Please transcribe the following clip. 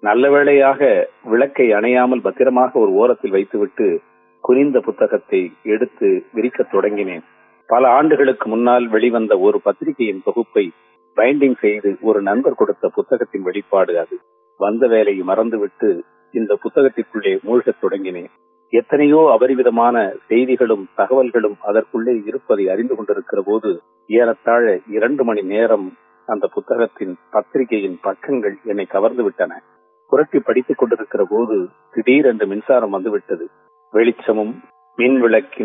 நல்ல வேளையாக விளக்கை அணையாமல் பத்திரமாக ஒரு ஓரத்தில் வைத்துவிட்டு குனிந்த புத்தகத்தை எடுத்து விரிக்கத் தொடங்கினேன் பல ஆண்டுகளுக்கு முன்னால் வெளிவந்த ஒரு பத்திரிகையின் தொகுப்பை பைண்டிங் செய்து ஒரு நண்பர் கொடுத்த புத்தகத்தின் வெளிப்பாடு அது வந்த வேலையை மறந்துவிட்டு இந்த புத்தகத்திற்குள்ளே மூழ்கத் தொடங்கினேன் எத்தனையோ அபரிவிதமான செய்திகளும் தகவல்களும் அதற்குள்ளே இருப்பதை அறிந்து கொண்டிருக்கிற போது ஏறத்தாழ இரண்டு மணி நேரம் அந்த புத்தகத்தின் பத்திரிகையின் பக்கங்கள் என்னை கவர்ந்து விட்டன புரட்டி படித்துக் கொண்டிருக்கிற போது திடீரென்று மின்சாரம் வந்துவிட்டது வெளிச்சமும் மின் விளக்கின்